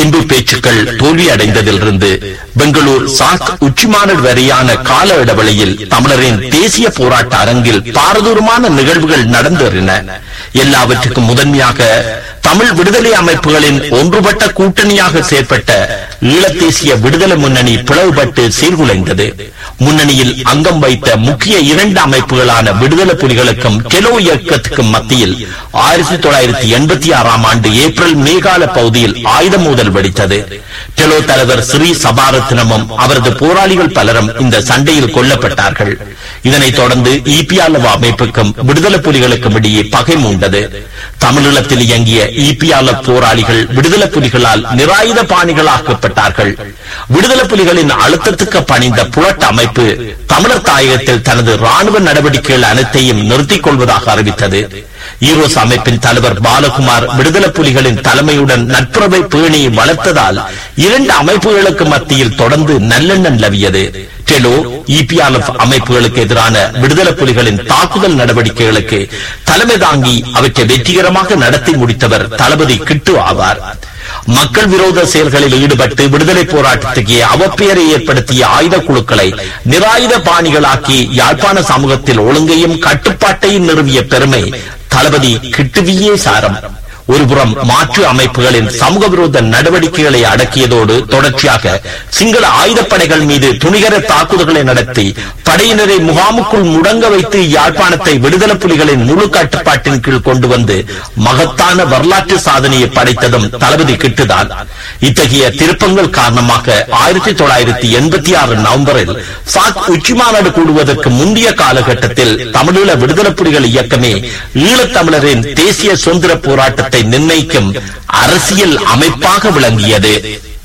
திம்பு பேச்சுக்கள் தோல்வியடைந்ததிலிருந்து பெங்களூர் சாக் உச்சிமாநாடு வரையான கால இடைவெளியில் தமிழரின் தேசிய போராட்ட அரங்கில் பாரதூரமான நிகழ்வுகள் நடந்தேறின எல்லாவற்றுக்கும் முதன்மையாக தமிழ் விடுதலை அமைப்புகளின் ஒன்றுபட்ட கூட்டணியாக செயற்பட்ட ஈழத்தேசிய விடுதலை முன்னணி பிளவுபட்டு சீர்குலைந்தது முன்னணியில் அங்கம் வைத்த முக்கிய இரண்டு அமைப்புகளான விடுதலை புலிகளுக்கும் கெலோ இயக்கத்துக்கும் மத்தியில் ஆயிரத்தி தொள்ளாயிரத்தி எண்பத்தி ஆறாம் ஆண்டு ஏப்ரல் மேகால பகுதியில் ஆயுத மோதல் வெடித்தது டெலோ தலைவர் ஸ்ரீ சபாரத்னமும் அவரது போராளிகள் பலரும் இந்த சண்டையில் கொல்லப்பட்டார்கள் இதனைத் தொடர்ந்து இபிஆலவ அமைப்புக்கும் விடுதலை புலிகளுக்கும் இடையே பகை மூண்டது தமிழீழத்தில் இயங்கிய இபிஆல போராளிகள் விடுதலை புலிகளால் நிராயுத பாணிகளாக்கப்பட்டார்கள் விடுதலை புலிகளின் அழுத்தத்துக்கு பணிந்த புரட்ட அமைப்பு தமிழர் தாயகத்தில் தனது ராணுவ நடவடிக்கைகள் அனைத்தையும் நிறுத்திக் கொள்வதாக அறிவித்தது ஈரோஸ் அமைப்பின் தலைவர் பாலகுமார் விடுதலை புலிகளின் தலைமையுடன் நட்புறவை பேணி வளர்த்ததால் இரண்டு அமைப்புகளுக்கு மத்தியில் தொடர்ந்து நல்லெண்ணம் நிலவியது டெலோ இபிஆர்எஃப் அமைப்புகளுக்கு எதிரான விடுதலை புலிகளின் தாக்குதல் நடவடிக்கைகளுக்கு தலைமை தாங்கி அவற்றை வெற்றிகரமாக நடத்தி முடித்தவர் தளபதி கிட்டு ஆவார் மக்கள் விரோத செயல்களில் ஈடுபட்டு விடுதலை போராட்டத்துக்கு அவப்பெயரை ஏற்படுத்திய ஆயுத குழுக்களை நிராயுத பாணிகளாக்கி யாழ்ப்பாண சமூகத்தில் ஒழுங்கையும் கட்டுப்பாட்டையும் நிறுவிய பெருமை தளபதி கிட்டுவியே சாரம் ஒருபுறம் மாற்று அமைப்புகளின் சமூக விரோத நடவடிக்கைகளை அடக்கியதோடு தொடர்ச்சியாக சிங்கள ஆயுதப்படைகள் மீது துணிகர தாக்குதல்களை நடத்தி படையினரை முகாமுக்குள் முடங்க வைத்து யாழ்ப்பாணத்தை விடுதலை புலிகளின் முழு கட்டுப்பாட்டின் கீழ் கொண்டு வந்து மகத்தான வரலாற்று சாதனையை படைத்ததும் தளபதி கிட்டுதான் இத்தகைய திருப்பங்கள் காரணமாக ஆயிரத்தி தொள்ளாயிரத்தி எண்பத்தி ஆறு நவம்பரில் சாக் உச்சி மாநாடு கூடுவதற்கு முந்தைய காலகட்டத்தில் தமிழீழ விடுதலை புலிகள் இயக்கமே ஈழத்தமிழரின் தேசிய சுதந்திர போராட்டத்தை நிர்ணயிக்கும் அரசியல் அமைப்பாக விளங்கியது